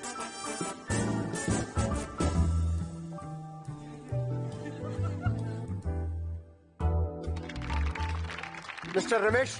Mister Ramesh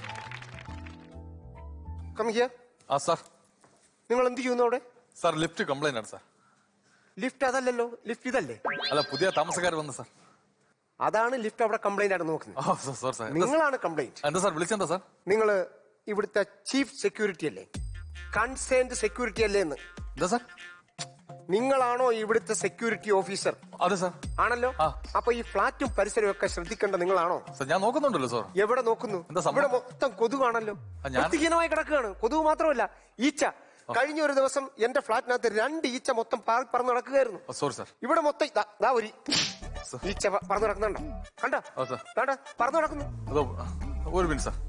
come here ആ sir നിങ്ങൾ എന്ത് ചെയ്യുന്നു അവിടെ സാർ ലിഫ്റ്റ് കംപ്ലൈന്റ് ആണ് സാർ ലിഫ്റ്റ് അതല്ലല്ലോ ലിഫ്റ്റ് ഇതല്ലേ അല്ല പുതിയ താമസക്കാർ വന്നു സാർ അതാണ് ലിഫ്റ്റ് അവിടെ കംപ്ലൈന്റ് ആണ് നോക്കുന്നത് ഓ സാർ സാർ സാർ എന്താ- നിങ്ങളാണ് കംപ്ലൈന്റ് എന്താ സാർ വിളിച്ചെന്താ സാർ നിങ്ങൾ ഇവിടുത്തെ ചീഫ് സെക്യൂരിറ്റി അല്ലേ കൺസേൺഡ് സെക്യൂരിറ്റി അല്ലേ എന്ന് എന്താ സാർ നിങ്ങളാണോ ഇവിടുത്തെ സെക്യൂരിറ്റി ഓഫീസർ അതെ സാർ ആണല്ലോ ആ. അപ്പൊ ഈ ഫ്ലാറ്റും പരിസരവും ഒക്കെ ശ്രദ്ധിക്കേണ്ട നിങ്ങളാണോ സാർ ഞാൻ നോക്കുന്നുണ്ടല്ലോ സാർ എവിടെ നോക്കുന്നു എന്താ സംഭവം? ഇവിടെ മൊത്തം കൊതുകാണല്ലോ ആ, ഞാൻ- വൃത്തിഹീനമായി കിടക്കുകയാണ് കൊതുക് മാത്രമല്ല ഈച്ച കഴിഞ്ഞ ഒരു ദിവസം എന്റെ ഫ്ലാറ്റിനകത്ത് രണ്ട് ഈച്ച മൊത്തം പാറി പറന്ന് നടക്കുകയായിരുന്നു സോറി സാർ ഇവിടെ മൊത്തം ദാ- ദാ ഒരു ഈച്ച പ- പറന്ന് നടക്കുന്നുണ്ടോ കണ്ട ആ, സർ. പറന്ന് നടക്കുന്നു അതോ ഒരു മിനിറ്റ് സാർ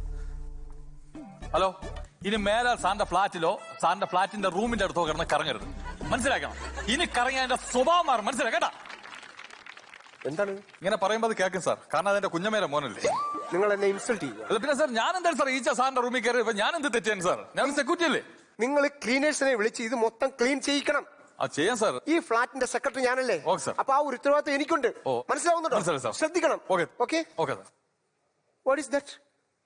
ഹലോ ഇനി മേലാൽ സാറിന്റെ ഫ്ലാറ്റിലോ സാറിന്റെ ഫ്ലാറ്റിന്റെ റൂമിന്റെ അടുത്തോ കിടന്ന് കറങ്ങരുത് മനസ്സിലാക്കണം ഇനി കറങ്ങി അതിന്റെ സ്വഭാവം മാറും മനസ്സിലായി കേട്ടാ എന്താണ് ഇങ്ങനെ പറയുമ്പോൾ അത് കേൾക്കും സാർ കാരണം അതെന്റെ കുഞ്ഞമ്മേരെ മോനല്ലേ നിങ്ങൾ എന്നെ ഇൻസൾട്ട് ചെയ്യുക അല്ല പിന്നെ സാർ ഞാൻ എന്തായാലും സാർ ഈച്ച സാറിന്റെ റൂമിൽ കയറി ഇപ്പൊ ഞാൻ എന്ത് തെറ്റാൻ സാർ ഞാൻ സെക്യൂരിറ്റി അല്ലേ നിങ്ങൾ ക്ലീനേഴ്സിനെ വിളിച്ച് ഇത് മൊത്തം ക്ലീൻ ചെയ്യിക്കണം ആ ചെയ്യാം സാർ ഈ ഫ്ലാറ്റിന്റെ സെക്രട്ടറി ഞാനല്ലേ ഓക്കെ, സർ. അപ്പൊ ആ ഒരു ഉത്തരവാദിത്വം എനിക്കുണ്ട് ഓ. മനസ്സിലാവുന്നുണ്ടോ മനസ്സിലായി, സർ. ശ്രദ്ധിക്കണം okay okay okay sir what is that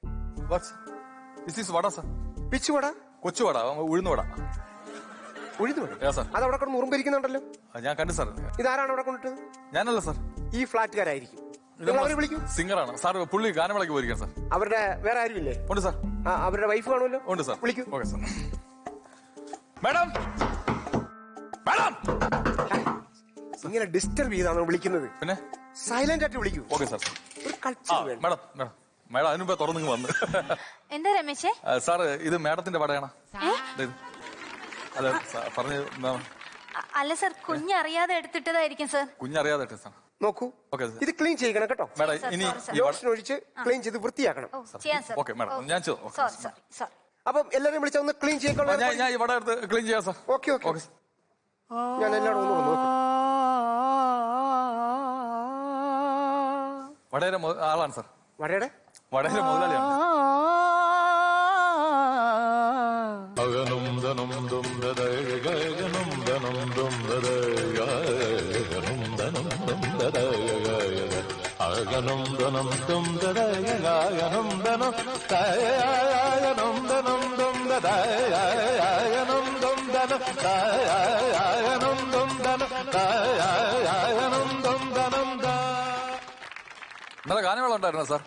this is vada sir പിച്ച് വട കൊച്ചു വട ഉഴുന്നു വട ഉഴുതു വട Yeah, sir. അത് അവിടെ കിടന്ന് ഉറുമ്പിരിക്കുന്നുണ്ടല്ലോ ആ, ഞാൻ കണ്ടു സാർ ഇതാരാണ് അവിടെ കൊണ്ടിട്ടത് ഞാനല്ല സാർ ഈ ഫ്ലാറ്റുകാരായിരിക്കും നിങ്ങൾ അവരെ വിളിക്കൂ സിംഗറാണ് സാർ പുള്ളി ഗാനമേളയ്ക്ക് പോയിരിക്കാം സാർ അവരുടെ വേറെ ആരുമില്ലേ ഉണ്ട് സാർ ആ, അവരുടെ വൈഫ് കാണുമല്ലോ ഉണ്ട് സാർ വിളിക്കൂ ഓക്കെ സാർ മാഡം മാഡം ഇങ്ങനെ ഡിസ്റ്റർബ് ചെയ്താണ് വിളിക്കുന്നത് പിന്നെ സൈലന്റ് ആയിട്ട് വിളിക്കൂ ഓക്കെ സാർ ഒരു ആ കൾച്ചർ വേണം മാഡം മാഡം മാഡം അതിനുമ്പേ തുറന്നു വന്ന് എന്താ രമേശേ ആ, സാർ ഇത് മാഡത്തിന്റെ വടയാണ് ഏ? ദേ ഇത്. അല്ല സാർ പറഞ്ഞു മാം, അ- അല്ല സർ കുഞ്ഞറിയാതെ എടുത്തിട്ടതായിരിക്കും സർ കുഞ്ഞറിയാതെ സാർ നോക്കൂ ഓക്കെ സാർ. ഇത് ക്ലീൻ ചെയ്യണം കേട്ടോ മാഡം സർ, ഇനി സോറി, സർ. ഈ വട ലോഷൻ ഒഴിച്ച് ക്ലീൻ ചെയ്ത് വൃത്തിയാക്കണം ഓ ചെയ്യാം സർ ഓക്കെ, മാഡം. ഞാൻ ചെയ്തു. ഓക്കെ. സോറി സോറി സോറി അപ്പം എല്ലാവരും വിളിച്ച ഒന്ന് ക്ലീൻ ആ, ഞാൻ ഞാൻ ചെയ്യിക്കൊള്ളാം ഈ വട എടുത്ത് ക്ലീൻ ചെയ്യാം sir okay okay okay sir. ഞാൻ എല്ലാവരും ഒന്ന് നോക്കും വടയുടെ മു- ആളാണ് സാർ വടയുടെ വടയുടെ മുതലാളിയാണ് അഗനം ധനം ദും ദദയ ഗഗനം ധനം ദും ദദയ ഗഗനം ധനം ദും ദദയ ഗഗ അഗനം ധനം ദും ദദയ ഗഗനം ധനം ദയനം ധനം ദും ദദയ ഗഗനം ദും ധനം ദയനം ദും ധനം ദയനം ദും ധനം ദ ഇന്നലെ ഗാനമേള ഉണ്ടായിരുന്നോ സാർ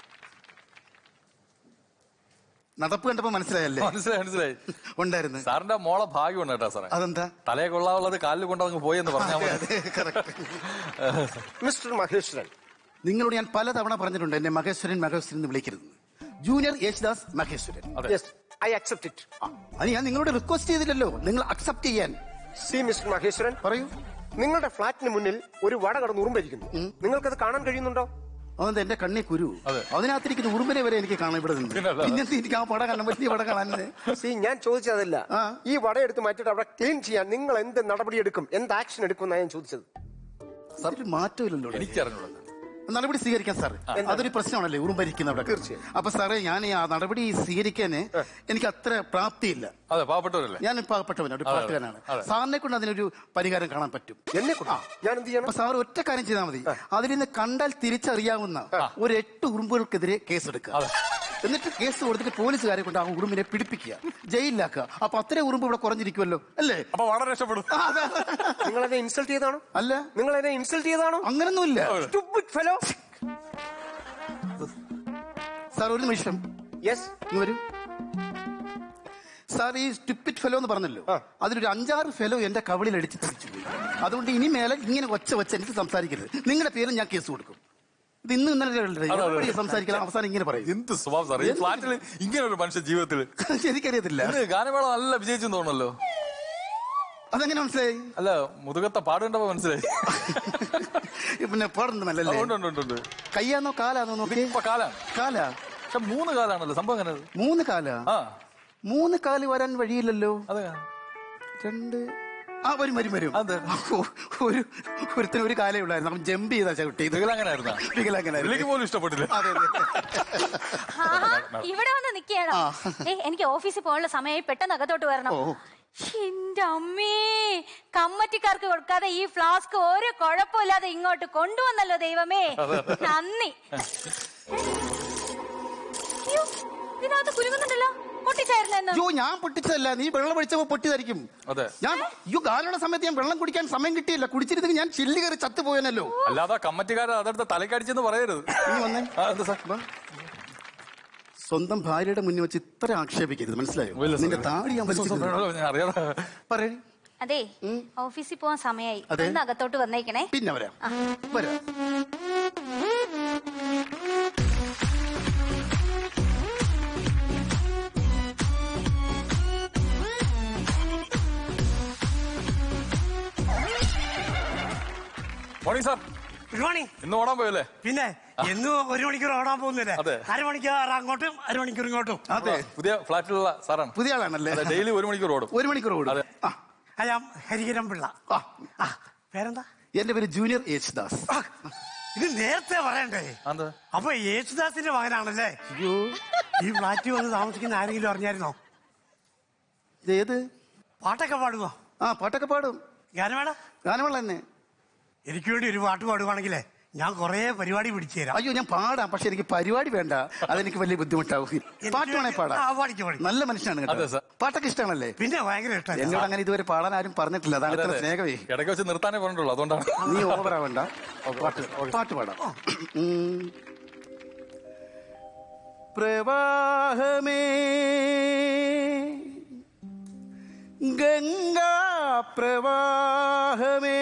നടപ്പ് കണ്ടപ്പോ മനസ്സിലായല്ലേ മനസ്സിലായി മനസ്സിലായി ഉണ്ടായിരുന്നു സാറിന്റെ മോളെ ഭാഗ്യമുണ്ട് കേട്ടോ സാറേ അതെന്താ തലയെ കൊള്ളാവുള്ളത് കാലിൽ കൊണ്ടങ്ങ് പോയെന്ന് പറഞ്ഞാൽ അതെ, മതി അതെ, correct. മിസ്റ്റർ മഹേശ്വരൻ നിങ്ങളോട് ഞാൻ പലതവണ പറഞ്ഞിട്ടുണ്ട് എന്നെ മഹേശ്വരൻ മഹേശ്വരൻ എന്ന് വിളിക്കരുത് ജൂനിയർ യേശുദാസ് മഹേശ്വരൻ അതെ. യെസ് ഐ അക്സെപ്റ്റ് ഇറ്റ് ആ, അത് ഞാൻ നിങ്ങളോട് റിക്വസ്റ്റ് ചെയ്തില്ലല്ലോ നിങ്ങൾ അക്സെപ്റ്റ് ചെയ്യാൻ സി മിസ്റ്റർ മഹേശ്വരൻ പറയൂ നിങ്ങളുടെ ഫ്ലാറ്റിന് മുന്നിൽ ഒരു വട കടന്ന് ഉറുമ്പിരിക്കുന്നു നിങ്ങൾക്കത് കാണാൻ കഴിയുന്നുണ്ടോ അതെന്താ എന്റെ കണ്ണി കുരു അതെ. അതിനകത്തിരിക്കുന്ന ഉറുമ്പിനെ വരെ എനിക്ക് കാണാം ഇവിടെ നിന്ന് പിന്നല്ല. പിന്നെ എനിക്ക് ആ പടം കാണാൻ വലിയ പടം കാണാൻ സി ഞാൻ ചോദിച്ചതല്ല ആ. ഈ വട എടുത്ത് മാറ്റിയിട്ട് അവിടെ ക്ലീൻ ചെയ്യാൻ നിങ്ങൾ എന്ത് നടപടി എടുക്കും എന്ത് ആക്ഷൻ എടുക്കും എന്നാണ് ഞാൻ ചോദിച്ചത് ഒരു മാറ്റമില്ലല്ലോ ഇവിടെ. എനിക്കറിഞ്ഞൂടാ സാർ. നടപടി സ്വീകരിക്കാൻ സാർ അതൊരു പ്രശ്നമാണല്ലേ ഉറുമ്പരിക്കുന്ന അവിടെ തീർച്ചയായും. അപ്പൊ സാറേ ഞാൻ ഈ ആ നടപടി സ്വീകരിക്കാന് എനിക്ക് അത്ര പ്രാപ്തിയില്ല അതെ പാവപ്പെട്ടവരല്ലേ ഞാൻ പാവപ്പെട്ടവനാണ് ഒരു അതെ, പാട്ടുകാരനാണ് അതെ. സാറിനെ കൊണ്ട് അതിനൊരു പരിഹാരം കാണാൻ പറ്റും എന്നെ കൊണ്ട് ഞാൻ എന്ത് ചെയ്യണം അപ്പൊ സാർ ഒറ്റ കാര്യം ചെയ്താൽ മതി അതിൽ നിന്ന് കണ്ടാൽ തിരിച്ചറിയാവുന്ന ഒരു എട്ട് ഉറുമ്പുകൾക്കെതിരെ കേസെടുക്കുക അതെ. എന്നിട്ട് കേസ് കൊടുത്തിട്ട് പോലീസുകാരെ കൊണ്ട് ആ ഉറുമ്പിനെ പിടിപ്പിക്കുക ജയിലിലാക്കുക അപ്പൊ അത്രയും ഉറുമ്പ് ഇവിടെ കുറഞ്ഞിരിക്കുമല്ലോ അല്ലേ അപ്പൊ വളരെ രക്ഷപ്പെടും ആ, അതെ. നിങ്ങൾ എന്നെ ഇൻസൾട്ട് ചെയ്താണോ അല്ല നിങ്ങൾ എന്നെ ഇൻസൾട്ട് ചെയ്താണോ അങ്ങനൊന്നുമില്ല Stupid fellow. സാർ ഒരു നിമിഷം Yes. ഇങ്ങ് വരൂ സാർ ഈ സ്റ്റുപ്പിറ്റ് ഫെലോ എന്ന് പറഞ്ഞല്ലോ അതിലൊരു അഞ്ചാറ് ഫെലോ എന്റെ കവിളിൽ അടിച്ച് തിരിച്ചു പോയി അതുകൊണ്ട് ഇനി മേലെ ഇങ്ങനെ ഒച്ച വെച്ച് എനിക്ക് സംസാരിക്കരുത് നിങ്ങളുടെ പേരിൽ ഞാൻ കേസ് കൊടുക്കും ഇത് ഇന്ന് ഇന്നലെ അതെ, അതെ. സംസാരിക്കണം അവസാനം ഇങ്ങനെ പറയും എന്ത് സ്വഭാവം സാർ ഈ ഫ്ലാറ്റിൽ ഇങ്ങനെ ഒരു മനുഷ്യ ജീവിതത്തിൽ എനിക്കറിയത്തില്ല ഇന്ന് ഗാനമേള നല്ല വിജയിച്ചു തോന്നല്ലോ അതെങ്ങനെ മനസ്സിലായി അല്ല മുതുകത്തെ പാടുണ്ടപ്പോ മനസ്സിലായി പിന്നെ പാടുന്നതല്ലേ ഉണ്ട് ഉണ്ട് ഉണ്ട് ഉണ്ട് കയ്യാന്നോ കാലാന്നോ നോക്കി ഇപ്പൊ കാലാണ് കാലാ പക്ഷെ മൂന്ന് കാലാണല്ലോ സംഭവം അങ്ങനെ മൂന്ന് കാലാ ആ മൂന്ന് കാല് വരാൻ വഴിയില്ലല്ലോ അതെ രണ്ട് ആ വരും വരും വരും അതെ. ഒ- ഒരു ഒരുത്തിന് ഒരു കാലേ ഉള്ളായിരുന്നു അവൻ ജമ്പ് ചെയ്താ ചവിട്ടി ഇത് അങ്ങനെ ആയിരുന്നാ വികലാംഗനായിരുന്നു. പുള്ളിക്ക് പോലും ഇഷ്ടപ്പെട്ടില്ല അതെ അതെ ആഹാ, ഇവിടെ വന്ന് നിൽക്കുകയാണോ ആ. ഏ എനിക്ക് ഓഫീസിൽ പോകാനുള്ള സമയമായി പെട്ടെന്ന് അകത്തോട്ട് വരണം ഓ. എന്റെ അമ്മേ കമ്മറ്റിക്കാർക്ക് കൊടുക്കാതെ ഈ ഫ്ലാസ്ക് ഒരു കുഴപ്പമില്ലാതെ ഇങ്ങോട്ട് കൊണ്ടുവന്നല്ലോ ദൈവമേ നന്ദി അയ്യോ, ഇതിനകത്ത് കുരുങ്ങുന്നുണ്ടല്ലോ പൊട്ടിച്ചായിരുന്നെന്ന് അയ്യോ ഞാൻ പൊട്ടിച്ചതല്ല നീ വെള്ളം ഒഴിച്ചപ്പോ പൊട്ടിയതായിരിക്കും അതെ ഞാൻ അയ്യോ ഗാനയുടെ സമയത്ത് ഞാൻ വെള്ളം കുടിക്കാൻ സമയം കിട്ടിയില്ല കുടിച്ചിരുന്നെങ്കിൽ ഞാൻ ചില്ല് കയറി ചത്തുപോയനല്ലോ അല്ലാതെ കമ്മറ്റിക്കാരൻ അതെടുത്ത് തലക്കടിച്ചെന്ന് പറയരുത് നീ വന്നേ ആ, എന്താ സാർ വാ. സ്വന്തം ഭാര്യയുടെ മുന്നിൽ വെച്ച് ഇത്ര ആക്ഷേപിക്കരുത് മനസ്സിലായോ ഇല്ല, നിന്റെ സാർ. താടി ഞാൻ വലിച്ചു ഞാൻ അറിയാതെ പറയേ അതെ ഓഫീസിൽ പോവാൻ സമയമായി അതെ. ഒന്ന് അകത്തോട്ട് വന്നേക്കണേ പിന്നെ വരാം വരാം മോർണിംഗ് സാർ ഗുഡ് മോർണിംഗ് ഇന്ന് ഓടാൻ പോയല്ലേ പിന്നെ എന്നും ഒരു മണിക്കൂർ ഓടാൻ പോകുന്നില്ലേ അതെ. അരമണിക്കൂർ അങ്ങോട്ടും അരമണിക്കൂർ ഇങ്ങോട്ടും അതെ പുതിയ ഫ്ലാറ്റിലുള്ള സാറാണ് പുതിയ ആളാണല്ലേ അതെ ഡെയിലി ഒരു മണിക്കൂർ ഓടും ഒരു മണിക്കൂർ ഓടും അതെ. ആ, അയാം ഹരിഹരം പിള്ള ആ. ആ പേരെന്താ എന്റെ പേര് ജൂനിയർ യേശുദാസ് ആ, ഇത് നേരത്തെ പറയണ്ടേ അത് അപ്പൊ യേശുദാസിന്റെ മകനാണല്ലേ ഈ ഫ്ലാറ്റിൽ വന്ന് താമസിക്കുന്ന ആരെങ്കിലും അറിഞ്ഞായിരുന്നോ ഇത് ഏത് പാട്ടൊക്കെ പാടുമോ ആ പാട്ടൊക്കെ പാടും ഗാനമേട ഗാനമുള്ള തന്നെ എനിക്ക് വേണ്ടി ഒരു പാട്ട് പാടുവാണെങ്കിലേ ഞാൻ കുറേ പരിപാടി പിടിച്ചു തരാം അയ്യോ ഞാൻ പാടാം പക്ഷെ എനിക്ക് പരിപാടി വേണ്ട അതെനിക്ക് വലിയ ബുദ്ധിമുട്ടാവും പാട്ട് വേണേ ആ, പാടാം പാടിക്കോ, പാടിക്കോ. നല്ല മനുഷ്യനാണ് അതെ, കേട്ടോ സർ. പാട്ടൊക്കെ ഇഷ്ടമാണല്ലേ പിന്നെ ഭയങ്കര എന്നോട് ഇഷ്ടം അങ്ങനെ ഇതുവരെ പാടാൻ ആരും പറഞ്ഞിട്ടില്ല അതാണ് അതെ ഇത്ര അതെ സ്നേഹമേ ഇടയ്ക്ക് വെച്ച് നിർത്താനേ പറഞ്ഞിട്ടുള്ളൂ അതുകൊണ്ടാണ് നീ ഓവറാവണ്ട പാട്ട് പാട്ട് പാടാം ഉം. പ്രവാഹമേ ഗംഗാ പ്രവാഹമേ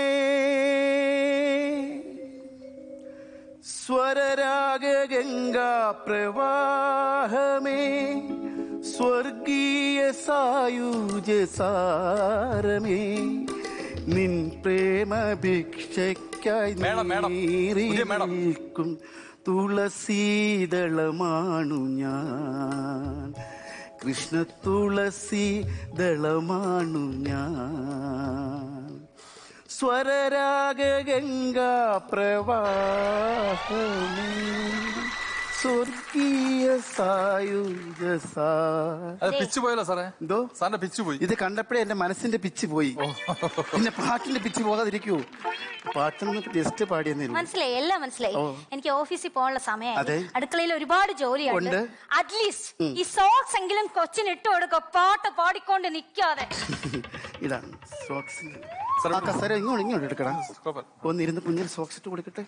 സ്വരരാഗ ഗംഗാ പ്രവാഹമേ സ്വർഗീയ സായുജ സാരമേ നിൻ പ്രേമ ഭിക്ഷയ്ക്കായി മേഡം, മേഡം. പുതിയ മേഡം. നിൽക്കും തുളസീദളമാണു ഞാൻ കൃഷ്ണ തുളസി ദളമാണു ഞാൻ സ്വരരാഗ ഗംഗാ പ്രവാഹമേ സ്വർഗീയ സായുജ സാ അത് പിച്ച് പോയല്ലോ സാറേ എന്തോ സാറിന്റെ പിച്ച് പോയി ഇത് കണ്ടപ്പോഴേ എന്റെ മനസ്സിന്റെ പിച്ച് പോയി പിന്നെ പാട്ടിന്റെ പിച്ച് പോകാതിരിക്കൂ പാട്ടൊന്ന് ജസ്റ്റ് പാടിയെന്നേ ഉള്ളൂ. മനസ്സിലായി എല്ലാം മനസ്സിലായി ഓ. എനിക്ക് ഓഫീസിൽ പോകാനുള്ള അതെ. സമയമായി അടുക്കളയിൽ ഒരുപാട് ജോലിയുണ്ട് ഉണ്ട്. അറ്റ്ലീസ്റ്റ് ഈ സോക്സ് എങ്കിലും കൊച്ചിന് ഇട്ട് കൊടുക്ക പാട്ട് പാടിക്കൊണ്ട് നിക്കാതെ ഇതാണ് സോക്സിന്റെ സാർ, ആ കസേര ഇങ്ങോട്ട് ഇങ്ങോട്ട് എടുക്കടാ കുഴപ്പമില്ല. ഒന്നിരുന്ന് കുഞ്ഞിന് സോക്സ് ഇട്ട് കൊടുക്കട്ടെ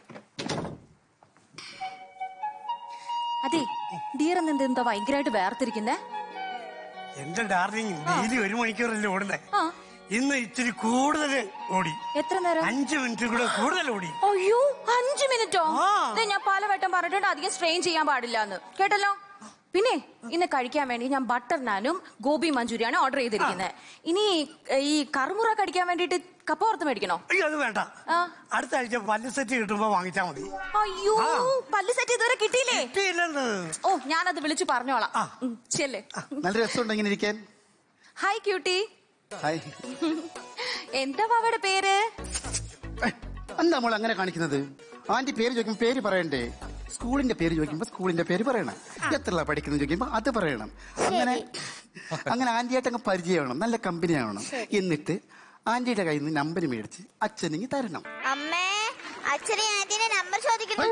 അതെ ഡിയർ എന്ന് എന്താ ഭയങ്കരമായിട്ട് വേർതിരിക്കുന്നേ എന്റെ ഡാർലിംഗ് ഡെയിലി ഒരു മണിക്കൂറല്ലേ ഓടുന്നേ ആ ഇന്ന് ഇച്ചിരി കൂടുതൽ ഓടി എത്ര നേരം അഞ്ചു മിനിറ്റ് കൂടെ കൂടുതൽ ഓടി അയ്യോ അഞ്ചു മിനിറ്റോ ആ. ദേ, ഞാൻ പലവട്ടം പറഞ്ഞിട്ടുണ്ട് അധികം സ്ട്രെയിൻ ചെയ്യാൻ പാടില്ല എന്ന് കേട്ടല്ലോ പിന്നെ ഇന്ന് കഴിക്കാൻ വേണ്ടി ഞാൻ ബട്ടർ നാനും ഗോബി മഞ്ചൂരിയാണ് ഓർഡർ ചെയ്തിരിക്കുന്നത് ഇനി ഏ, ഈ കറുമുറ കടിക്കാൻ വേണ്ടിട്ട് കപ്പ വറുത്ത് മേടിക്കണോ അയ്യോ അത് വേണ്ട ആ. അടുത്ത ആഴ്ച പല്ല് സെറ്റ് കിട്ടുമ്പോ വാങ്ങിച്ചാ മതി അയ്യോ പല്ല് സെറ്റ് ഇതുവരെ കിട്ടിയില്ലേ കിട്ടിയില്ലെന്ന് ഓ ഞാനത് വിളിച്ചു പറഞ്ഞോളാം ആ. ഉം, ചെല്ല് നല്ല രസമുണ്ട് ഇങ്ങനെ ഇരിക്കാൻ ഹായ് ക്യൂട്ടി ഹായ് എന്താ അവയുടെ പേര് ഏ, എന്താ മോൾ അങ്ങനെ കാണിക്കുന്നത് ആന്റി പേര് ചോദിക്കുമ്പോ പേര് പറയണ്ടേ സ്കൂളിന്റെ പേര് ചോദിക്കുമ്പോ സ്കൂളിന്റെ പേര് പറയണം എത്ര പഠിക്കുന്നത് ചോദിക്കുമ്പോ അത് പറയണം അങ്ങനെ അങ്ങനെ ആന്റിയായിട്ട് അങ്ങ് പരിചയമാവണം നല്ല കമ്പനി ആവണം എന്നിട്ട് ആന്റിയുടെ കയ്യിൽ നിന്ന് നമ്പർ മേടിച്ച് അച്ഛനെങ്കിൽ തരണം അമ്മേ അച്ഛനെ ആന്റിന്റെ നമ്പർ ചോദിക്കുന്നു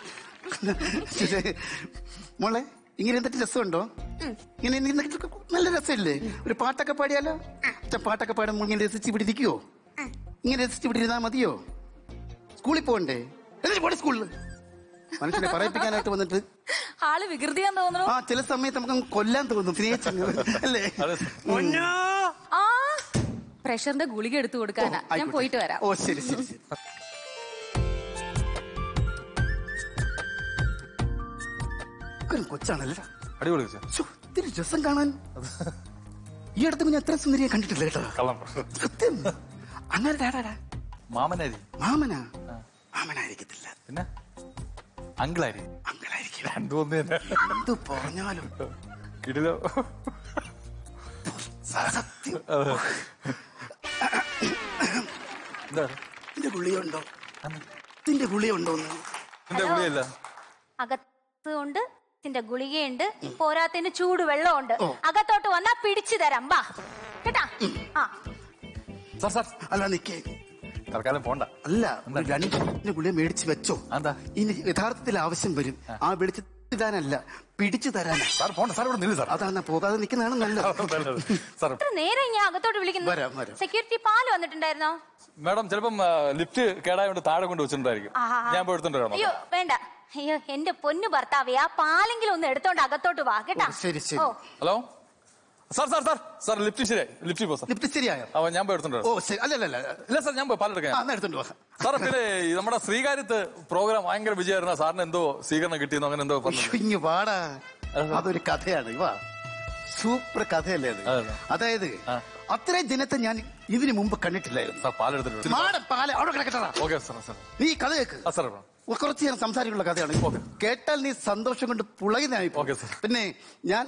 മോളെ ഇങ്ങനെ എന്തിട്ട് രസമുണ്ടോ ഇങ്ങനെ ഇരുന്നിട്ട് നല്ല രസമില്ലേ ഒരു പാട്ടൊക്കെ പാടിയാലോ അച്ഛ പാട്ടൊക്കെ പാടുമ്പോൾ ഇങ്ങനെ രസിച്ച് ഇവിടെ ഇരിക്കുവോ ഇങ്ങനെ രസിച്ച് ഇവിടെ ഇരുന്നാ മതിയോ സ്കൂളിൽ പോകണ്ടേ എന്നിട്ട് പോടെ സ്കൂളിൽ മനുഷ്യനെ പറയിപ്പിക്കാനായിട്ട് വന്നിട്ട് ആള് വികൃതിയാന്ന് തോന്നുന്നു ആ ചില സമയത്ത് നമുക്ക് കൊല്ലാൻ തോന്നും സ്നേഹിച്ചങ്ങ് അല്ലേ പൊന്നോ ആ പ്രഷറിന്റെ ഗുളിക എടുത്തു കൊടുക്കാനാ ഞാൻ ആയിക്കോട്ടെ. പോയിട്ട് വരാം ഓ ശരി ശരി ശരി ഒരു കൊച്ചാണല്ലേ അടിപൊളി സാർ ശ്ശോ, ഇത്തിരി രസം കാണാൻ ഈ അടുത്ത് ഞാൻ എത്ര സുന്ദരിയെ കണ്ടിട്ടില്ല കേട്ടോ കള്ളം സത്യം അങ്ങനെ ഡാടാ മാമനാരി മാമനാ മാമനായിരിക്കത്തില്ല പിന്നെ അങ്കിളാരി അങ്ങളായിരിക്കില്ല രണ്ടു ഒന്ന് തന്നെ എന്ത് പറഞ്ഞാലും ഇടിലോ സത്യം എന്താ ഇതിന്റെ ഗുളിയുണ്ടോ ഇതിന്റെ ഗുളിയുണ്ടോ എന്റെ ഗുളിയല്ല അകത്ത് ഉണ്ട് ഇതിന്റെ ഗുളികയുണ്ട് പോരാത്തതിന് ചൂട് വെള്ളമുണ്ട് അകത്തോട്ട് വന്നാ പിടിച്ചു തരാം ബാ കേട്ടാ ആ സാർ സാർ അല്ല നിക്കേ തൽക്കാലം പോണ്ട അല്ല ഒരു രണ്ടിന് ഗുളിക മേടിച്ച് വെച്ചോ എന്താ? ഇനി യഥാർത്ഥത്തിൽ ആവശ്യം വരും ആ വെളിച്ചിടാനല്ല പിടിച്ചു തരാനാ സാർ പോണ്ട സാർ ഇവിടെ നില്ല സാർ അതാണ് പോകാതെ നിൽക്കുന്നതാണ് നല്ലത് സാർ എത്ര നേരം ഞാൻ അകത്തോട്ട് വിളിക്കുന്നു വരാം, വരാം. സെക്യൂരിറ്റി പാല് വന്നിട്ടുണ്ടായിരുന്നോ മാഡം ചിലപ്പം ലിഫ്റ്റ് കേടായോണ്ട് താഴെ കൊണ്ട് വെച്ചിട്ടുണ്ടായിരിക്കും ആഹാ. ഞാൻ പോയി എടുത്തോണ്ട് വരാം അയ്യോ വേണ്ട അയ്യോ എന്റെ പൊന്നു ഭർത്താവേ ആ പാലെങ്കിലും ഒന്ന് എടുത്തോണ്ട് അകത്തോട്ട് വാ കേട്ടാ ഓ, ശരി, ശരി. ഓ hello sir sir sir sir lift ശരിയായി ലിഫ്റ്റ് പോ സാർ ലിഫ്റ്റ് ശരിയായോ അവ ഞാൻ പോയി എടുത്തോണ്ട് ഓ വരാം ശരി അല്ല അല്ല അല്ല ഇല്ല സാർ ഞാൻ പോയി ആ, പാലെടുക്കാം എന്നാ എടുത്തോണ്ട് പോകാം സാർ പിന്നെ ഈ നമ്മുടെ ശ്രീകാര്യത്ത് പ്രോഗ്രാം ഭയങ്കര വിജയമായിരുന്നു സാറിന് എന്തോ സ്വീകരണം കിട്ടിയെന്നോ അങ്ങനെ എന്തോ പറഞ്ഞു ഇങ്ങ് പാടാ അതൊരു കഥയാണ് ഇവാ സൂപ്പർ കഥയല്ലേ അത് അതെ. അതായത് അത്രയും ദിനത്തെ ഞാൻ ഇതിനു മുമ്പ് കണ്ടിട്ടില്ലായിരുന്നു സാർ പാലെടുത്തിട്ട് മാടം പാല അവിടെ കിടക്കട്ടാ ഓക്കെ സാർ സാർ നീ കഥ കേക്ക് ആ സാർ ഒ- കുറച്ച് നേരം സംസാരിക്കുള്ള കഥയാണ് കേട്ടാൽ നീ സന്തോഷം കൊണ്ട് പുളയുന്നതായി പോകും. Okay, sir. പിന്നെ ഞാൻ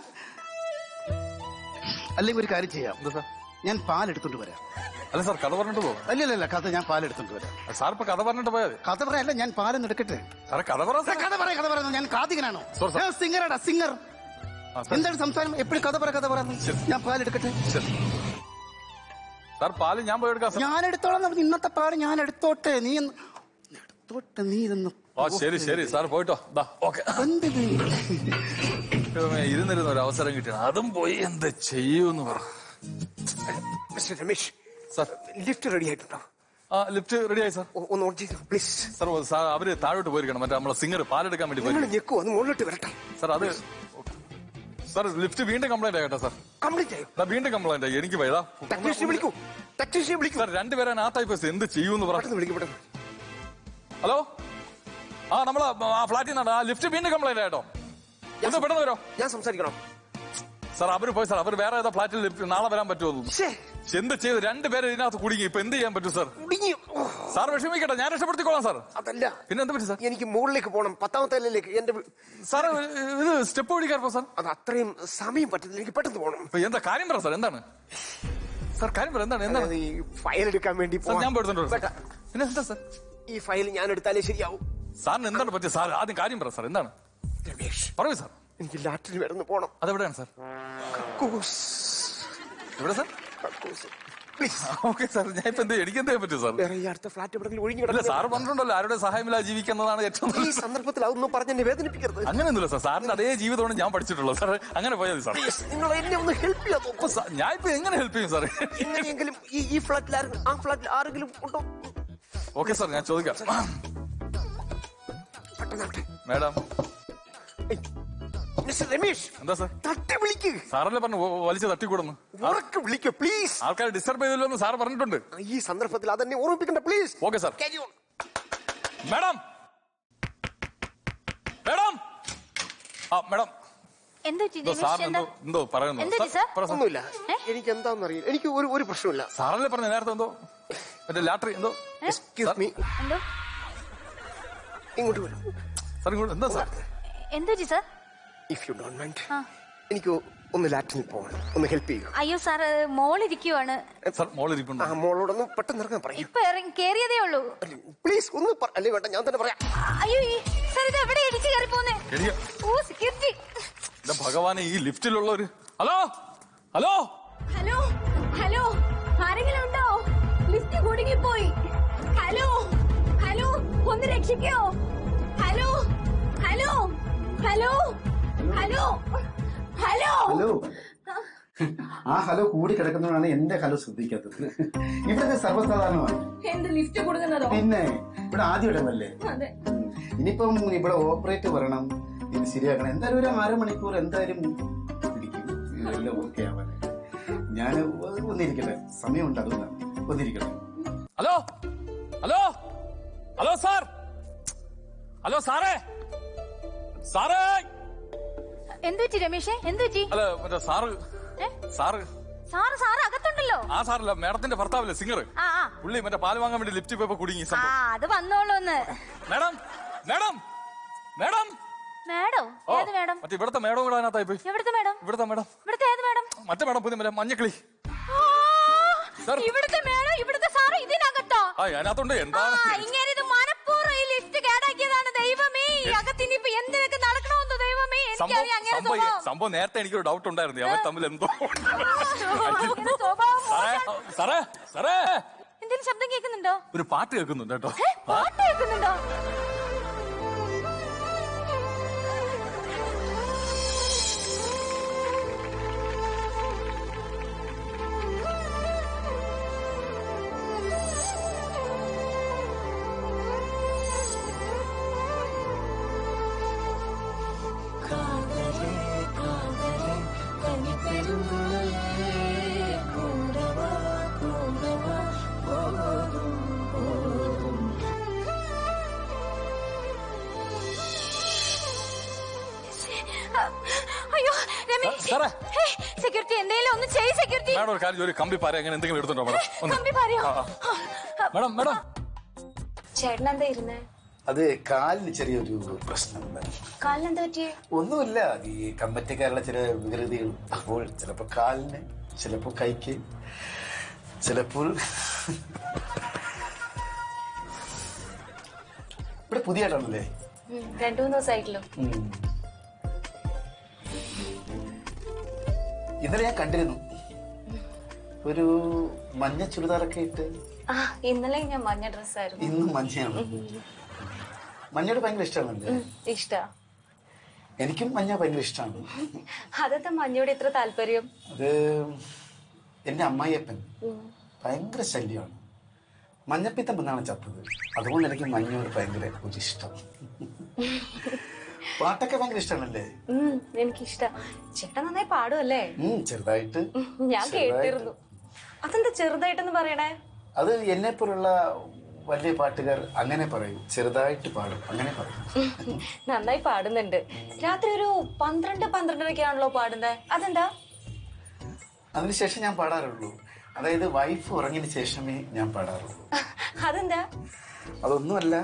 അല്ലെങ്കിൽ ഒരു കാര്യം ചെയ്യാം എന്താ സാർ ഞാൻ പാലെടുത്തോണ്ട് വരാം അല്ല സാർ കഥ പറഞ്ഞിട്ട് പോകും അല്ലല്ല കഥ ഞാൻ പാലെടുത്തോണ്ട് വരാം സാർ ഇപ്പൊ കഥ പറഞ്ഞിട്ട് പോയാൽ മതി കഥ പറയല്ല ഞാൻ പാലൊന്നും എടുക്കട്ടെ സാറേ കഥ പറ സാർ, കഥ പറയാം കഥ പറയുന്നത് ഞാൻ കാതികനാണോ സോറി, സർ. ഞാൻ സിംഗറാടാ സിംഗർ ആ, സാർ. എന്താണ് സംസാരം എപ്പോഴും കഥ പറ കഥ പറയുന്നത് ഞാൻ പാലെടുക്കട്ടെ ശരി. സാർ പാല് ഞാൻ പോയി എടുക്കാം സാർ ഞാൻ എടുത്തോളാം എന്ന് പറഞ്ഞ് ഇന്നത്തെ പാല് ഞാൻ എടുത്തോട്ടെ നീ ഒന്ന് എടുത്തോട്ടെ നീ ഇതൊന്ന് ആ ശരി ശരി സാർ പോയിട്ടോ ദാ ഓക്കെ എന്തിന്? ഇരുന്നിരുന്ന ഒരു അവസരം കിട്ടിയാണ് അതും പോയി എന്ത് ചെയ്യൂന്ന് പറ mister Ramesh sir lift ready ആയിട്ടുണ്ടോ ആ ലിഫ്റ്റ് റെഡിയായി സാർ ഒ- ഒന്ന് ഓൺ ചെയ്തു പ്ലീസ് സാർ ഓ, സാർ അവര് താഴോട്ട് പോയിരിക്കണം മറ്റേ നമ്മളെ സിംഗർ പാലെടുക്കാൻ വേണ്ടി നിങ്ങൾ പോയി ഞെക്കൂ അത് മുകളിലോട്ട് വരട്ടെ സാർ അത് സാർ ലിഫ്റ്റ് വീണ്ടും കംപ്ലൈന്റ് ആകട്ടെ സാർ കംപ്ലീറ്റ് ആയോ ദാ വീണ്ടും കംപ്ലൈന്റ് ആയി എനിക്ക് വയ്യതാ ടെക്നീഷ്യനെ വിളിക്കൂ ടെക്നീഷ്യനെ വിളിക്കൂ സാർ രണ്ടുപേരെ നാത്തായി പോയി എന്ത് ചെയ്യൂന്ന് പറ പെട്ടെന്ന് വിളിക്കൂ പെട്ടെന്ന് ഹലോ ആ നമ്മളെ ആ ഫ്ലാറ്റിൽ നിന്നാണ് ആ ലിഫ്റ്റ് വീണ്ടും കംപ്ലൈന്റ് ആയിട്ടോ ഒന്ന് പെട്ടെന്ന് വരോ ഞാൻ സംസാരിക്കണം സാർ അവര് പോയി സാർ അവർ വേറെ ഏതാ ഫ്ലാറ്റിൽ ലിഫ്റ്റ് നാളെ വരാൻ പറ്റുമോ എന്ന് ശ്ശേ, പക്ഷെ എന്ത് ചെയ്തു രണ്ടുപേരെ ഇതിനകത്ത് കുടുങ്ങി ഇപ്പൊ എന്ത് ചെയ്യാൻ പറ്റും സാർ കുടുങ്ങി. ഓ, സാർ വിഷമിക്കട്ടെ ഞാൻ രക്ഷപ്പെടുത്തിക്കോളാം സാർ അതല്ല പിന്നെ എന്ത് പറ്റും സാർ എനിക്ക് മുകളിലേക്ക് പോകണം പത്താമത്തെ നിലയിലേക്ക് എന്റെ വീ- സാർ ഇത് സ്റ്റെപ്പ് ഓടിക്കാറപ്പോ സാർ അത് അത്രയും സമയം പറ്റുന്നില്ല എനിക്ക് പെട്ടെന്ന് പോകണം ഇപ്പൊ എന്താ കാര്യം പറ സാർ എന്താണ് സാർ കാര്യം പറ എന്താണ് എന്താണ് അതായത് ഈ ഫയൽ എടുക്കാൻ വേണ്ടി സാർ ഞാൻ പോവാൻ. പോയിട്ടുണ്ട് വേണ്ട. പിന്നെ എന്താ സാർ ഈ ഫയൽ ഞാൻ എടുത്താലേ ശരിയാവും സാറിന് എന്താണ് പറ്റിയത് സാർ ആദ്യം കാര്യം പറ സാർ എന്താണ് രമേഷ് പറയൂ സാർ എനിക്ക് ലാറ്റിന് വരുന്ന പോണം അതെവിടെയാണ് സാർ കക്കൂസ് എവിടെ സാർ കക്കൂസ് പ്ലീസ് ഓക്കെ സാർ ഞാൻ ഇപ്പൊ എന്ത് എനിക്ക് എന്തേ പറ്റും സാർ വേറെ ഈ അടുത്ത ഫ്ലാറ്റ് എവിടെയെങ്കിലും ഒഴിഞ്ഞു ഇല്ല കിടക്കില്ല സാർ പറഞ്ഞിട്ടുണ്ടല്ലോ ആരുടെ സഹായമില്ലാതെ ജീവിക്കുന്നതാണ് ഏറ്റവും ഈ നല്ലത്. സന്ദർഭത്തിൽ അതൊന്നും പറഞ്ഞ് എന്നെ വേദനിപ്പിക്കരുത് അങ്ങനെയൊന്നുമില്ല സാർ സാറിന്റെ അതേ ജീവിതമാണ് ഞാൻ പഠിച്ചിട്ടുള്ളത് സാർ അങ്ങനെ പോയാൽ മതി സാർ Please, നിങ്ങൾ എന്നെ ഒന്ന് ഹെൽപ്പ് ചെയ്യാൻ നോക്കൂ അപ്പൊ സാർ, ഞാൻ ഇപ്പൊ എങ്ങനെ ഹെൽപ്പ് ചെയ്യും സാർ എങ്ങനെയെങ്കിലും ഈ ഈ ഫ്ലാറ്റിൽ ആരെങ്കിലും ആ ഫ്ലാറ്റിൽ ആരെങ്കിലും ഉണ്ടോ ഓക്കെ സാർ ഞാൻ ചോദിക്കാം പെട്ടെന്നാട്ടെ മാഡം മിസ്റ്റർ രമേഷ് എന്താ സാർ തട്ടി വിളിക്ക് സാറല്ലേ പറഞ്ഞു ഒ- വലിച്ച് തട്ടിക്കൂടുന്നു ഉറക്കെ വിളിക്കൂ പ്ലീസ് ആൾക്കാർ ഡിസ്റ്റർബ് ചെയ്തില്ലോ എന്ന് സാർ പറഞ്ഞിട്ടുണ്ട് ഈ സന്ദർഭത്തിൽ അതെന്നെ ഓർമ്മിപ്പിക്കണ്ട please okay sir madam madam ആ മാഡം എന്തോ ചെയ്തു? എന്തോ രമേശ് സാറിന് എന്താ? എന്തോ എന്തോ പറയുന്നു എന്ത് പറ്റി, സാർ, സാർ? പറ സാർ. ഒന്നുമില്ല ഏ? എനിക്ക് എന്താണെന്ന് അറിയില്ല എനിക്ക് ഒരു ഒരു പ്രശ്നമില്ല സാറല്ലേ പറഞ്ഞു നേരത്തെ എന്തോ മറ്റേ ലാട്ടറി എന്തോ എക്സ്ക്യൂസ് മീ എന്തോ ഇങ്ങോട്ട് വരൂ സാർ ഇങ്ങോട്ട് എന്താ സാർ എന്തോ ചെയ്തു, sir if you don't mind ആ. എനിക്ക് ഒന്ന് ലാറ്റിനിൽ പോകണം ഒന്ന് ഹെൽപ്പ് ചെയ്യുക അയ്യോ സാർ മോളിരിക്കുവാണ് സാർ മോളിരിപ്പുണ്ട് ആ മോളോടൊന്ന് പെട്ടെന്ന് ഇറങ്ങാൻ പറയൂ ഇപ്പൊ ഇറങ്ങി കേറിയതേ ഉള്ളൂ പ്ലീസ് ഒന്ന് പറ- അല്ലേ വേണ്ട ഞാൻ തന്നെ പറയാം അയ്യോ ഈ സാർ ഇത് എവിടെ ഇടിച്ച് കയറി പോന്നെ എടിയ ഓ സെക്യൂരിറ്റി എന്റെ ഭഗവാനെ ഈ ലിഫ്റ്റിലുള്ള ഒരു ഹലോ ഹലോ ഹലോ ഹലോ ആരെങ്കിലും ഉണ്ടോ ലിഫ്റ്റ് കുടുങ്ങിപ്പോയി ഹലോ ഹലോ ഒന്ന് രക്ഷിക്കോ hello hello hello hello hello hello ആ ഹലോ കൂടി കിടക്കുന്നതാണ് എന്റെ ഹലോ ശ്രദ്ധിക്കാത്തത് ഇവിടുത്തെ സർവ്വസാധാരണമാണ് എന്ത് ലിഫ്റ്റ് കൊടുക്കുന്നതോ പിന്നെ ഇവിടെ ആദ്യം ഇടമല്ലേ അതെ ഇനിയിപ്പം ഇവിടെ ഓപ്പറേറ്റ് വരണം ഇത് ശരിയാക്കണം എന്തായാലും ഒരു അരമണിക്കൂർ എന്തായാലും പിടിക്കും ഇതെല്ലാം ഓക്കെ ആവാൻ ഞാൻ ഒന്നിരിക്കട്ടെ സമയമുണ്ട് അതുകൊണ്ടാണ് ഒന്നിരിക്കട്ടെ hello hello hello sir hello സാറേ സാറേ എന്തു പറ്റി രമേശേ എന്തു പറ്റി അല്ല മറ്റേ സാറ് ഏ? സാറ് സാറ് സാറ് അകത്തുണ്ടല്ലോ ആ സാറല്ല മേഡത്തിന്റെ ഭർത്താവില്ലേ സിംഗർ ആ ആ പുള്ളി മറ്റേ പാല് വാങ്ങാൻ വേണ്ടി ലിഫ്റ്റ് പോയപ്പോ കുടുങ്ങി ആ സംഭവം അത് വന്നോളൂന്ന് മേഡം മേഡം മേഡം മേഡോ ഓ, ഏത് മേഡം മറ്റേ ഇവിടുത്തെ മേഡം കൂടെ അതിനകത്തായി പോയി എവിടുത്തെ മേഡം ഇവിടുത്തെ മേഡം ഇവിടുത്തെ ഏത് മേഡം മറ്റേ മേഡം പുതിയ മറ്റേ മഞ്ഞക്കിളി ആ, സാർ. ഇവിടുത്തെ മേഡം ഇവിടുത്തെ സാറ് ഇതിനകത്തോ ആ അതിനകത്തുണ്ട് ആ എന്താണ് ഇങ്ങനെ ഇത് മനഃപൂർവ്വം ഈ ലിഫ്റ്റ് കേടാക്കിയതാണ് ദൈവമേ ഈ അകത്തിനിപ്പോ എന്തിനൊക്കെ നടക്കണമെന്ന് ദൈവമേ എന്റെ സംഭവം എനിക്കറിയാം അങ്ങനെ സംഭവം സ്വഭാവം. സംഭവം നേരത്തെ എനിക്കൊരു ഡൗട്ട് ഉണ്ടായിരുന്നു അവർ തമ്മിൽ എന്തോ അങ്ങനെ സ്വഭാവം സാറേ സാറേ സാറേ എന്തെങ്കിലും ശബ്ദം കേൾക്കുന്നുണ്ടോ ഒരു പാട്ട് കേൾക്കുന്നുണ്ട് കേട്ടോ ഏ, പാട്ട് കേൾക്കുന്നുണ്ടോ അയ്യോ രമേശ് സാറേ. സെക്യൂരിറ്റി എന്തെങ്കിലും ഒന്ന് ചെയ് സെക്യൂരിറ്റി മാഡം ഒരു കാര്യം ഒരു കമ്പി പാര അങ്ങനെ എന്തെങ്കിലും എടുത്തുണ്ടോ മാഡം ഒന്ന് കമ്പി പറയോ ആ, ആ. മാഡം മാഡം ചേട്ടൻ എന്താ ഇരുന്നേ അത് കാലിന് ചെറിയൊരു പ്രശ്നം കാലിന് എന്താ പറ്റിയേ ഒന്നുമില്ല അത് ഈ കമ്പറ്റക്കാരുടെ ചില വികൃതികൾ അപ്പോൾ ചിലപ്പോ കാലിന് ചിലപ്പോ കൈക്ക് ചിലപ്പോൾ ഇവിടെ പുതിയ ആയിട്ടാണല്ലേ രണ്ടു മൂന്ന് ദിവസമായിട്ടല്ലോ ഉം. ഇന്നലെ ഞാൻ കണ്ടിരുന്നു ഒരു മഞ്ഞ ചുരിദാറൊക്കെ ഇട്ട് ആ ഇന്നലെ ഞാൻ മഞ്ഞ ഡ്രസ്സായിരുന്നു ഇന്നും മഞ്ഞയാണ് മഞ്ഞയോട് ഭയങ്കര ഇഷ്ടമാണല്ലേ ഇഷ്ടാ എനിക്കും മഞ്ഞ ഭയങ്കര ഇഷ്ടമാണ് അതെന്താ മഞ്ഞയോട് ഇത്ര താല്പര്യം അത് എന്റെ അമ്മായിയപ്പൻ ഭയങ്കര ശല്യമാണ് മഞ്ഞപ്പിത്തം എന്നാണ് ചത്തത് അതുകൊണ്ട് എനിക്ക് മഞ്ഞയോട് ഭയങ്കര ഒരു ഇഷ്ടം പാട്ടൊക്കെ ഭയങ്കര ഇഷ്ടമാണല്ലേ ഉം എനിക്കിഷ്ടാ ചേട്ടൻ നന്നായി പാടുമല്ലേ ഉം, ചെറുതായിട്ട് ഞാൻ ചെറുതായിട്ട്. കേട്ടിരുന്നു അതെന്താ ചെറുതായിട്ടെന്ന് പറയണേ അത് എന്നെ പോലുള്ള വലിയ പാട്ടുകാർ അങ്ങനെ പറയും ചെറുതായിട്ട് പാടും അങ്ങനെ പറയും നന്നായി പാടുന്നുണ്ട് രാത്രി ഒരു പന്ത്രണ്ട് പന്ത്രണ്ടരക്കാണല്ലോ പാടുന്നത് അതെന്താ അതിനുശേഷം ഞാൻ പാടാറുള്ളൂ അതായത് വൈഫ് ഉറങ്ങിയതിന് ശേഷമേ ഞാൻ പാടാറുള്ളൂ അതെന്താ അതൊന്നുമല്ല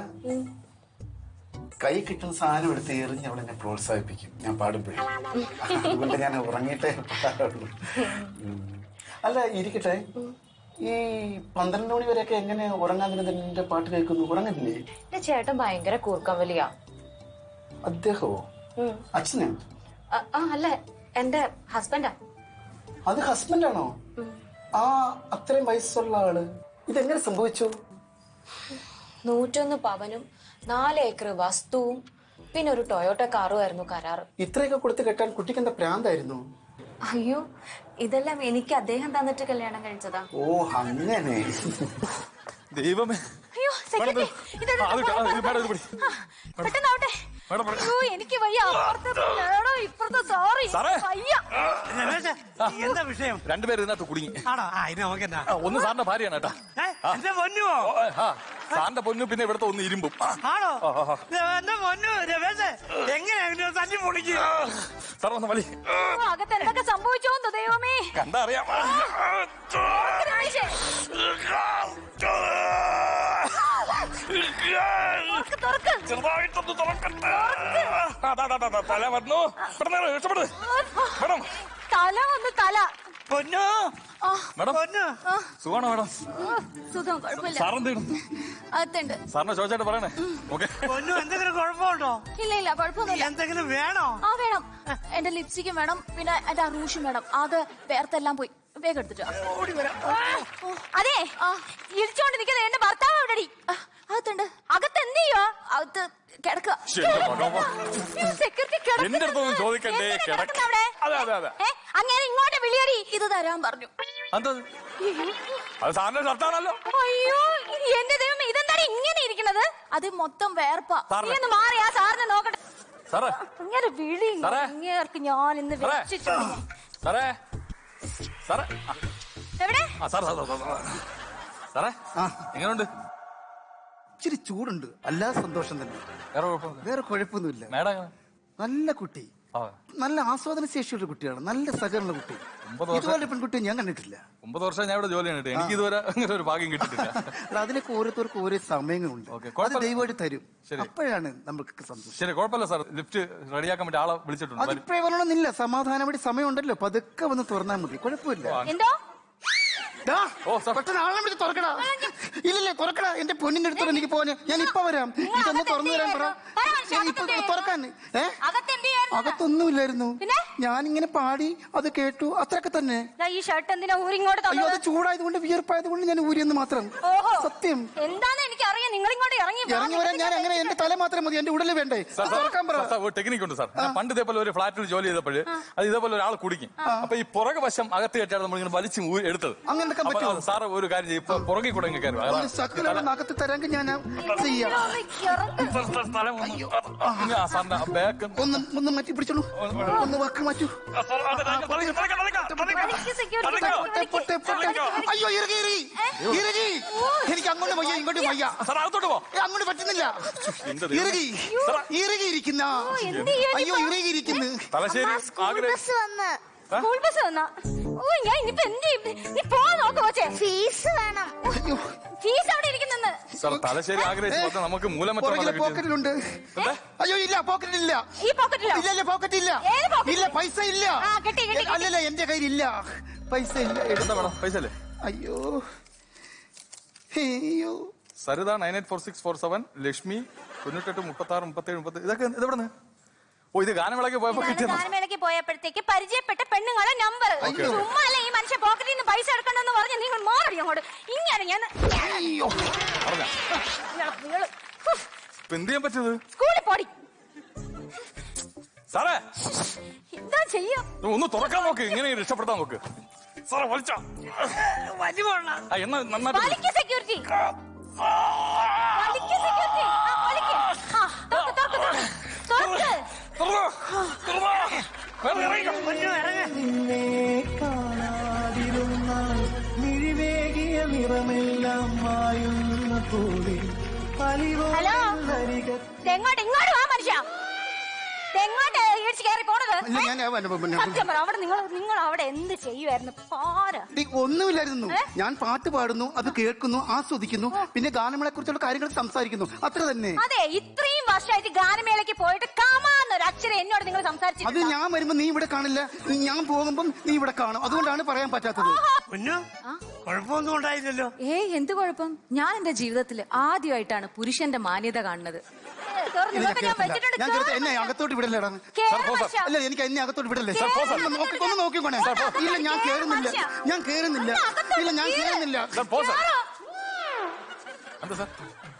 കൈ കിട്ടുന്ന സാധനം എടുത്ത് എറിഞ്ഞ് അവൾ എന്നെ പ്രോത്സാഹിപ്പിക്കും ഞാൻ പാടുമ്പോഴും അതുകൊണ്ട് ഞാൻ ഉറങ്ങിയിട്ടേ പാടാറുള്ളൂ ഉം. അല്ല ഇരിക്കട്ടെ ഈ പന്ത്രണ്ട് മണി വരെയൊക്കെ എങ്ങനെ ഉറങ്ങാതിരുന്ന എന്റെ പാട്ട് കേൾക്കുന്നു ഉറങ്ങുന്നില്ലേ എന്റെ ചേട്ടൻ ഭയങ്കര കൂർക്കമ്പലിയാ അദ്ദേഹമോ ഉം. അച്ഛനാ ആ ആ, അല്ല എന്റെ ഹസ്ബൻഡാ അത് ഹസ്ബൻഡാണോ ആ അത്രയും വയസ്സുള്ള ആള് ഇതെങ്ങനെ സംഭവിച്ചു നൂറ്റൊന്ന് പവനും നാല് ഏക്കർ വസ്തുവും പിന്നെ ഒരു ടൊയോട്ട കാറും ആയിരുന്നു കരാറ് ഇത്രയൊക്കെ കൊടുത്ത് കെട്ടാൻ കുട്ടിക്ക് എന്താ പ്രാന്തായിരുന്നു അയ്യോ ഇതെല്ലാം എനിക്ക് അദ്ദേഹം തന്നിട്ട് കല്യാണം കഴിച്ചതാ ഓ അങ്ങനെ ദൈവമേ അയ്യോ സെക്യൂരിറ്റി ആ, അത് ഇട്ട്, ആ, ഇത് മാഡം ഇത് പിടി. പെട്ടെന്നാവട്ടെ മാഡം പിടി. അയ്യോ എനിക്ക് വയ്യ അപ്പുറത്തെ നേടോ ഇപ്പുറത്തെ സോറി സാറേ. വയ്യ രമേശ് എന്താ വിഷയം രണ്ടുപേരും ഇതിനകത്ത് കുടുങ്ങി ആണോ ആ ഇനി നമുക്ക് എന്നാ ആ, ഒന്ന് സാറിന്റെ ഭാര്യയാണ് കേട്ടാ ഏ, എന്റെ പൊന്നുവോ ഓ, ആ, സാറിന്റെ പൊന്നു പിന്നെ ഇവിടുത്തെ ഒന്ന് ഇരുമ്പും ആ, ആണോ ആ, ആ, ആ. എന്റെ പൊന്നു രമേശ് എങ്ങനെയാ ഇവനെ തല്ലി പൊളിക്കുക സാർ ഒന്ന് വലി ഓ, അകത്ത് എന്തൊക്കെ സംഭവിച്ചോന്ന് ദൈവമേ കണ്ടാ അറിയാം രമേശേ, തുറക്ക്, തുറക്ക്. ചെറുതായിട്ടൊന്ന് തുറക്കട്ടെ ആ, ദാ, ദാ, ദാ, ദാ, തല വന്നു പെട്ടെന്ന് രക്ഷപ്പെട് മേഡം തല ഒന്ന് തല പൊന്നു മേഡം പൊന്നു സുഖമാണോ മേഡം ഓ, സുഖം കുഴപ്പമില്ല സാറെന്ത് ചെയ്യണം അകത്തുണ്ട് സാറിനെ ചോദിച്ചായിട്ട് പറയണേ ഓക്കെ പൊന്നു എന്തെങ്കിലും കുഴപ്പമുണ്ടോ ഇല്ല ഇല്ല കുഴപ്പമൊന്നുമില്ല എന്തെങ്കിലും വേണോ ആ വേണം എന്റെ ലിപ്സ്റ്റിക്കും വേണം പിന്നെ എന്റെ ആ റൂഷും വേണം അത് വേർത്തെല്ലാം പോയി വേഗം എടുത്തിട്ട് വാ. ഓടി വരാം ഓ, അതെ ഇരിച്ചോണ്ട് നിൽക്കുന്നത് എന്റെ ഭർത്താവ് എവിടെടി അകത്തുണ്ട് അകത്ത് എന്ത് ചെയ്യുവാ അകത്ത് കിടക്കുക ശരി, ഭഗവാൻ. സെക്യൂരിറ്റി എന്റെ അടുത്തൊന്നും ചോദിക്കണ്ടേ, കിടക്ക. അതെ, അതെ, അതെ. അങ്ങനെ ഇങ്ങോട്ട് വിളിയടി ഇത് തരാൻ പറഞ്ഞു എന്താ അത് സാറിന്റെ ഷർട്ടാണല്ലോ അയ്യോ എന്റെ ദൈവം ഇതെന്താണ് ഇങ്ങനെ ഇരിക്കണത് അത് മൊത്തം വേർപ്പാ സാറിനെ- നീ ഒന്ന് മാറി ആ സാറിനെ നോക്കട്ടെ സാറേ ഇങ്ങനെ വിളി സാറേ. ഇങ്ങേർക്ക് ഞാൻ ഇന്ന് സാറേ വെച്ചിട്ടു സാറേ സാറേ ആ, എവിടെ ആ സാർ സാർ സാർ, സാർ സാറേ ആ എങ്ങനെയുണ്ട് ഇച്ചിരി ചൂടുണ്ട് അല്ലാതെ സന്തോഷം തന്നെ വേറെ കുഴപ്പമൊന്നുമില്ല വേറെ കുഴപ്പമൊന്നുമില്ല മേഡം എങ്ങനെ? നല്ല കുട്ടി ആ നല്ല ആസ്വാദന ശേഷിയുള്ള കുട്ടിയാണ് നല്ല സഹകരണ കുട്ടി ഒമ്പത് വർഷം- ഇതുപോലെ പെൺകുട്ടിയെ ഞാൻ കണ്ടിട്ടില്ല ഒമ്പത് വർഷം ഞാൻ ഇവിടെ ജോലി ചെയ്തിട്ട് എനിക്ക് ഇതുവരെ അങ്ങനെ ഒരു ഭാഗ്യം കിട്ടിയിട്ടില്ല എടാ, അതിനൊക്കെ ഓരോരുത്തർക്കും ഓരോ സമയങ്ങളുണ്ട് ഓക്കേ, അത് കുഴപ്പമില്ല. ദൈവമായിട്ട് തരും ശരി. അപ്പോഴാണ് നമുക്ക് സന്തോഷം ശരി കുഴപ്പമില്ല സാർ ലിഫ്റ്റ് റെഡിയാക്കാൻ വേണ്ടി ആളെ വിളിച്ചിട്ടുണ്ട് വരും. അതിപ്പോ വരണമെന്നില്ല സമാധാനമായിട്ട് സമയമുണ്ടല്ലോ പതുക്കെ വന്ന് തുറന്നാൽ മതി കുഴപ്പമില്ല എന്തോ ഡാ, ഓ സാർ പെട്ടെന്ന് ആളെ വിളിച്ച് തുറക്കടാ ഇല്ലല്ലേ തുറക്കണ എന്റെ പൊന്നിന്റെ അടുത്തോടെ എനിക്ക് പോകാൻ ഞാൻ ഇപ്പൊ വരാം നിങ്ങൾ ഇതൊന്ന് അകത്ത് തുറന്നു തരാൻ പറ എന്ത് ചെയ്യായിരുന്നു? പറ മനുഷ്യ, ഞാൻ ഇപ്പൊ അകത്ത് എന്ത് തുറക്കാൻ ഏ അകത്തെന്ത് ചെയ്യായിരുന്നു അകത്തൊന്നുമില്ലായിരുന്നു പിന്നെ? ഞാനിങ്ങനെ പാടി അത് കേട്ടു അത്രയൊക്കെ തന്നെ ദാ ഈ ഷർട്ട് എന്തിനാ ഊരിങ്ങോട്ട് അയ്യോ അത് തന്നത് ചൂടായതുകൊണ്ട് വിയർപ്പായതുകൊണ്ട് ഞാൻ ഊരിയെന്ന് മാത്രം ഓഹോ സത്യം എന്താന്ന് എനിക്കറിയാം നിങ്ങൾ ഇങ്ങോട്ട് ഇറങ്ങി വാ, ഇറങ്ങി വരാൻ ഞാൻ നിങ്ങൾക്ക് അങ്ങനെ എന്റെ തല മാത്രം മതി എന്റെ ഉടല് വേണ്ടേ സാർ, അത് തുറക്കാൻ പറ സാർ, സാർ, ഒരു ടെക്നിക്ക് ഉണ്ട് സാർ ഞാൻ പണ്ട് ഇതേപോലെ ഒരു ഫ്ലാറ്റിൽ ജോലി ചെയ്തപ്പോഴ് അത് ഇതേപോലെ ഒരാൾ കുടിക്കും അപ്പൊ ഈ പുറകെ വശം അകത്ത് കയറ്റിയാണ് നമ്മൾ ഇങ്ങനെ വലിച്ചു ഊരി എടുത്തത് അങ്ങനെ എടുക്കാൻ അപ്പൊ പറ്റുമോ? അത് സാറ് ഒരു കാര്യം ചെയ്യും ഇപ്പൊ പുറകെ കൂടെ ഇങ്ങ് കയറും ഒരു ശകലം നഖത്ത് തരാമെങ്കിൽ ഞാൻ ചെയ്യാം ഇറങ്ങ്. ആ സാറിന്റെ ബാക്ക് ഒന്ന് ഒന്ന് മാറ്റി പിടിച്ചോളൂ ഒന്ന് വാക്ക് മാറ്റൂ വലിക്ക് security, പൊട്ടെ, പൊട്ടെ, പൊട്ടെ. അയ്യോ ഇറങ്ങി ഇറങ്ങി ഇറങ്ങി എനിക്ക് അങ്ങോട്ട് വയ്യ ഇങ്ങോട്ട് വയ്യ സാർ അകത്തോട്ട് പോ ഏ, അങ്ങോട്ട് പറ്റുന്നില്ല എന്റെ ദൈവമേ. ഇറങ്ങി ഇറങ്ങി ഇരിക്കുന്ന എന്ത് ചെയ്യാൻ അയ്യോ ഇറങ്ങി ഇരിക്കുന്നു തലശ്ശേരി സ്കൂൾ ആഗ്രഹം ബസ് വന്ന് സ്കൂൾ ബസ് വന്നാ ഓ ഞാൻ ഇനിയിപ്പോ എന്ത് ചെയ്യും നീ പോ നോക്ക് കൊച്ചേ ഫീസ് വേണം അയ്യോ ഫീസ് അവിടെ ഇരിക്കുന്നെന്ന് സാർ തലശ്ശേരി ആഗ്രഹിച്ചു പറഞ്ഞാൽ നമുക്ക് മൂലമറ്റം പുറകിലെ പോക്കറ്റിലുണ്ട് അയ്യോ ഇല്ല പോക്കറ്റിലില്ല ഈ പോക്കറ്റിലോ ഇല്ല ഇല്ല പോക്കറ്റ് ഇല്ല ഏത് pocket? ഇല്ല പൈസ ഇല്ല ആ, കിട്ടി, കിട്ടി, കിട്ടി. അല്ലല്ല എന്റെ കയ്യിലില്ല പൈസ ഇല്ല എടുത്ത എന്താ വേണം പൈസ അല്ലേ അയ്യോ അയ്യോ Saritha nine eight four six four seven Lakshmi തൊണ്ണൂറ്റെട്ട് മുപ്പത്തി ആറ് മുപ്പത്തി ഏഴ് മുപ്പത്തി ഇതൊക്കെ ഇതെവിടെ ഓ ഇത് ഗാനമേളയ്ക്ക് പോയപ്പോ ഞാൻ കിട്ടിയെന്ന് ഗാനമേളയ്ക്ക് പോയപ്പോഴത്തേക്ക് പരിചയപ്പെട്ട പെണ്ണുങ്ങളെ നമ്പർ ചുമ്മാ അല്ല ഈ മനുഷ്യ പോക്കറ്റിൽ നിന്ന് പൈസ എടുക്കണ്ടെന്ന് പറഞ്ഞ് നിങ്ങൾ മാറി അങ്ങോട്ട് ഇങ്ങനെ ഞാൻ അയ്യോ പറഞ്ഞ നിങ്ങള് നിങ്ങള് ഹും, ഇപ്പൊ എന്ത് ചെയ്യാൻ പറ്റിയത് സ്കൂളിൽ പോടി സാറേ എന്താ ചെയ്യാ ഇത് ഒന്ന് തുറക്കാൻ നോക്ക് ഇങ്ങനെ രക്ഷപ്പെടുത്താൻ നോക്ക് സാറേ വലിച്ച ആ എന്നാ നന്നായിട്ട് വലിക്ക് സെക്യൂരിറ്റി വലിക്ക് സെക്യൂരിറ്റി ആ വലിക്ക് ആ തുറക്ക് തുറക്ക് തുറക്ക് തുറക്ക് തുറന്നോ? തുറന്നോ? വേറെ ഇറങ്ങിക്കോ. നിന്നെ കാണാതിരുന്നാൽ മിഴിവേകിയ നിറമെല്ലാം മായുന്ന പോലെ ഹലോ തെങ്ങോട്ട് ഇങ്ങോട്ട് വാ മനുഷ്യ തെങ്ങോട്ട് ഇടിച്ച് കയറി പോണത് ഇല്ല, ഞാൻ- ഞാൻ- ഞാൻ- ഞാൻ- സത്യം പറ അവിടെ നിങ്ങൾ നിങ്ങൾ അവിടെ എന്ത് ചെയ്യുമായിരുന്നു പാര ഡി, ഒന്നുമില്ലായിരുന്നു ഏ? ഞാൻ പാട്ട് പാടുന്നു അത് കേൾക്കുന്നു ആസ്വദിക്കുന്നു പിന്നെ ഗാനങ്ങളെ കുറിച്ചുള്ള കാര്യങ്ങൾ സംസാരിക്കുന്നു അത്ര തന്നെ അതെ ഇത്രയും വർഷമായിട്ട് ഗാനമേളയ്ക്ക് പോയിട്ട് കമാന്നൊരു അക്ഷരം എന്നോട് നിങ്ങൾ അത് സംസാരിച്ചിട്ടില്ല ഞാൻ വരുമ്പോ നീ ഇവിടെ കാണില്ല ഞാൻ പോകുമ്പം നീ ഇവിടെ കാണും അതുകൊണ്ടാണ് പറയാൻ പറ്റാത്തത് പൊന്നു കുഴപ്പമൊന്നും ഉണ്ടായില്ലല്ലോ ഏയ് എന്ത് കുഴപ്പം ഞാൻ എന്റെ ജീവിതത്തിൽ ആദ്യമായിട്ടാണ് പുരുഷന്റെ മാന്യത കാണുന്നത് തുറന്ന് ഇല്ല, ഞാൻ ഇതൊക്കെ ഞാൻ കേൾക്കില്ല. വെച്ചിട്ടുണ്ട് ഞാൻ കേൾത്ത എന്നെ അകത്തോട്ട് വിടല്ലേടാ കേറ് സാർ, മനുഷ്യ. അല്ല എനിക്ക് എന്നെ അകത്തോട്ട് വിടല്ലേ കേറ് ഒന്ന് നോക്കി ഒന്ന് നോക്കിക്കോണേ അകത്തോട്ട് ഇല്ല ഞാൻ കേറ് കേറുന്നില്ല മനുഷ്യ. ഞാൻ കേറുന്നില്ല ഒന്ന് അകത്തോട്ട് ഇല്ല ഞാൻ കേറ്. കേറുന്നില്ല സാർ പോ സാർ കേറോ? എന്താ സാർ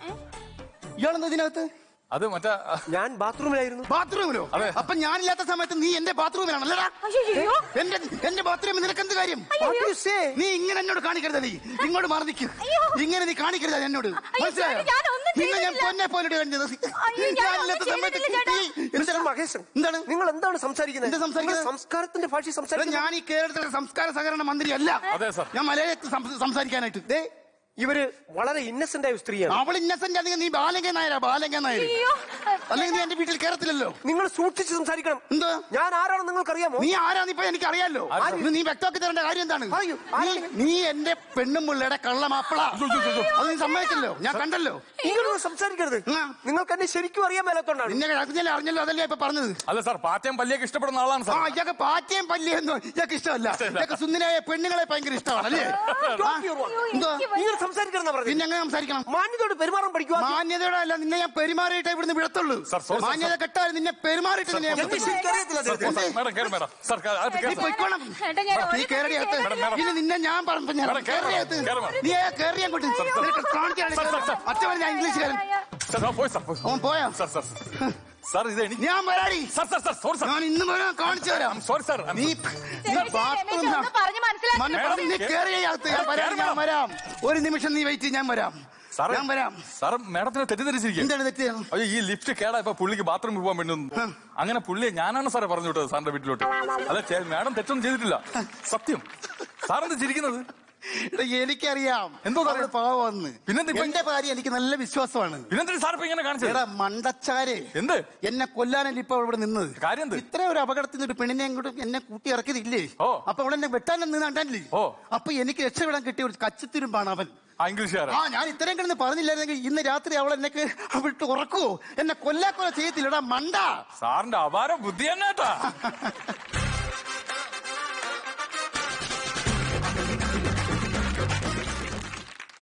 ഇയാളെന്താ ഇതിനകത്ത് അത് മറ്റേ ആ, ഞാൻ ബാത്റൂമിലായിരുന്നു ബാത്റൂമിലോ അതെ. അപ്പൊ ഞാനില്ലാത്ത സമയത്ത് നീ എന്റെ ബാത്റൂമിലാണല്ലടാ അയ്യോ എന്റെ എന്റെ ബാത്റൂമിൽ നിനക്ക് എന്ത് കാര്യം What you say? നീ ഇങ്ങനെ എന്നോട് കാണിക്കരുത് നീ ഇങ്ങോട്ട് മാറി നിൽക്ക് അയ്യോ. ഇങ്ങനെ നീ കാണിക്കരുത് എന്നോട് അയ്യോ, മനസ്സിലായോ ചേട്ടാ, ഞാനൊന്നും നിന്നെ ഞാൻ ചെയ്തിട്ടില്ല. പൊന്നെ പോലെ കണ്ടത് അയ്യോ, ഞാനൊന്നും ചെയ്തിട്ടില്ല, ചേട്ടാ. മിസ്റ്റർ മഹേശൻ എന്താണ്? നിങ്ങൾ എന്താണ് സംസാരിക്കുന്നത് എന്താ സംസാരിക്കുന്നത്? നിങ്ങൾ സംസ്കാരത്തിന്റെ ഭാഷ എടാ, സംസാരിക്കുന്നത് ഞാൻ ഈ കേരളത്തിലെ സംസ്കാര സഹകരണ മന്ത്രി അല്ല അതെ, സർ. ഞാൻ മലയാളത്തിൽ സം- സംസാരിക്കാനായിട്ട് ദേ, ഇവര് വളരെ ഇന്നസെന്റ് ആയ സ്ത്രീയാണ് അവൾ ഇന്നസെന്റ് അല്ലെങ്കിൽ നീ ബാലങ്ക നായരാ ബാലങ്ക നായർ അയ്യോ അല്ലെങ്കിൽ നീ എന്റെ വീട്ടിൽ കയറത്തില്ലല്ലോ നിങ്ങൾ സൂക്ഷിച്ച് സംസാരിക്കണം എന്താ ഞാൻ ആരാണെന്ന് നിങ്ങൾക്കറിയാമോ നീ ആരാന്ന് ഇപ്പൊ എനിക്ക് അറിയാലോ ഇത് നീ വ്യക്തമാക്കി തരേണ്ട കാര്യം എന്താണ് പറയൂ, നീ- നീ എന്റെ പെണ്ണും പിള്ളയുടെ കള്ളമാപ്പിള അത് നീ സമ്മതിക്കല്ലോ ഞാൻ കണ്ടല്ലോ ഇങ്ങനൊന്നും സംസാരിക്കരുത് ആ. നിങ്ങൾക്ക് എന്നെ ശരിക്കും അറിയാൻ മേലാത്തോണ്ടാണ് നിന്നെ അറിഞ്ഞല്ലോ അറിഞ്ഞല്ലോ അതല്ലേ ഇപ്പൊ പറഞ്ഞത് അല്ല സാർ പാറ്റയും പല്ലിയൊക്കെ ഇഷ്ടപ്പെടുന്ന ആളാണ് ആ സാർ ഇയാൾക്ക് പാറ്റയും പല്ലിയൊന്നും ഇയാൾക്ക് ഇഷ്ടമല്ല ഇയാൾക്ക് സുന്ദരായ പെണ്ണുങ്ങളെ ഭയങ്കര ഇഷ്ടമാണ് അല്ലേ Stop your work. എന്തോ നിങ്ങൾ സംസാരിക്കണം പറഞ്ഞു പിന്നെ എങ്ങനെ സംസാരിക്കണം മാന്യതയോട് പെരുമാറാൻ പഠിക്കുക മാന്യതയോടെ അല്ല നിന്നെ ഞാൻ പെരുമാറിയിട്ടേ ഇവിടുന്ന് വിടത്തുള്ളൂ സാർ, sorry, സാർ, മാന്യത കെട്ടാൽ നിന്നെ പെരുമാറിയിട്ട് നിന്നെ ഞാൻ എന്നെ വിടത്തുള്ളൂ. ശരിക്കും അറിയത്തില്ല അദ്ദേഹത്തെ. മേഡം കയറി മേഡം സാർ അത് നീ കയറി സാർ. പൊയ്ക്കോണം. ഏട്ടാ, ഞാൻ നീ ഒരു കേറി അകത്ത്. Madam, madam. ഇനി നിന്നെ ഞാൻ പറഞ്ഞു ഞാൻ മേഡം, കേറ് കേറി മേഡം, അകത്ത്. കേറ് മേഡം. നീ കേറി അങ്ങോട്ട് നിനക്ക് കാണിക്കാണ് സാർ, സാർ, സാർ. അച്ഛൻ പറഞ്ഞ ഇംഗ്ലീഷുകാരൻ സാർ ആ, പോയി സാർ പോയി അവൻ പോയോ സാർ സാർ സാർ ഇത് എനിക്ക് ഞാൻ വരാടി sir sir sir sorry sir ഞാൻ ഇന്ന് വരാൻ കാണിച്ചു തരാം സോറി സാർ നീ നീ ബാത്റൂം ഒന്ന് പറഞ്ഞ് മനസ്സിലാക്കി മണ്ണപ്പുറത്ത് നീ കേറിയ അകത്ത് ഞാൻ വരാം ഞാൻ വരാം ഒരു നിമിഷം നീ വെയിറ്റ് ഞാൻ വരാം സാറേ ഞാൻ വരാം സാർ മേഡത്തിനെ തെറ്റിദ്ധരിച്ചിരിക്കും എന്താണ് തെറ്റ് അയ്യോ ഈ ലിഫ്റ്റ് കേടാ ഇപ്പൊ പുള്ളിക്ക് ബാത്റൂമിൽ പോകാൻ വേണ്ടി നിന്നു. അങ്ങനെ പുള്ളിയെ ഞാനാണ് സാറേ പറഞ്ഞു വിട്ടത് സാറിന്റെ വീട്ടിലോട്ട് അല്ല ചേ- മേഡം തെറ്റൊന്നും ചെയ്തിട്ടില്ല സത്യം സാറെന്ത് ചിരിക്കുന്നത് എടാ, എനിക്കറിയാം എന്തോ അവള് പാവന്ന് പിന്നെന്താ ഇപ്പൊ- എന്റെ ഭാര്യ എനിക്ക് നല്ല വിശ്വാസമാണ് പിന്നെന്തിന് സാർ ഇപ്പൊ ഇങ്ങനെ കാണിച്ചത് എടാ മണ്ടച്ചാരെ എന്ത് എന്നെ കൊല്ലാനല്ല ഇപ്പൊ ഇവിടെ നിന്നത് കാര്യം എന്ത്? ഇത്ര ഒരു അപകടത്തിൽ നിന്ന് ഒരു പെണ്ണിനെ അങ്ങോട്ട് എന്നെ കൂട്ടി ഇറക്കിയതില്ലേ ഓ. അപ്പൊ അവളെന്നെ വെട്ടാൻ നിന്ന് കണ്ടല്ലേ ഓ. അപ്പൊ എനിക്ക് രക്ഷപ്പെടാൻ കിട്ടിയ ഒരു കച്ചിത്തിരുമ്പാണ് അവൻ ആ ഇംഗ്ലീഷുകാരൻ ആ ഞാൻ ഇത്രയും കിടന്ന് പറഞ്ഞില്ലായിരുന്നെങ്കിൽ ഇന്ന് രാത്രി അവൾ എന്നെ വിട്ട് ഉറക്കുവോ എന്നെ കൊല്ലാക്കൊല ചെയ്യത്തില്ലടാ മണ്ട സാറിന്റെ അപാര ബുദ്ധി തന്നെ കേട്ടാ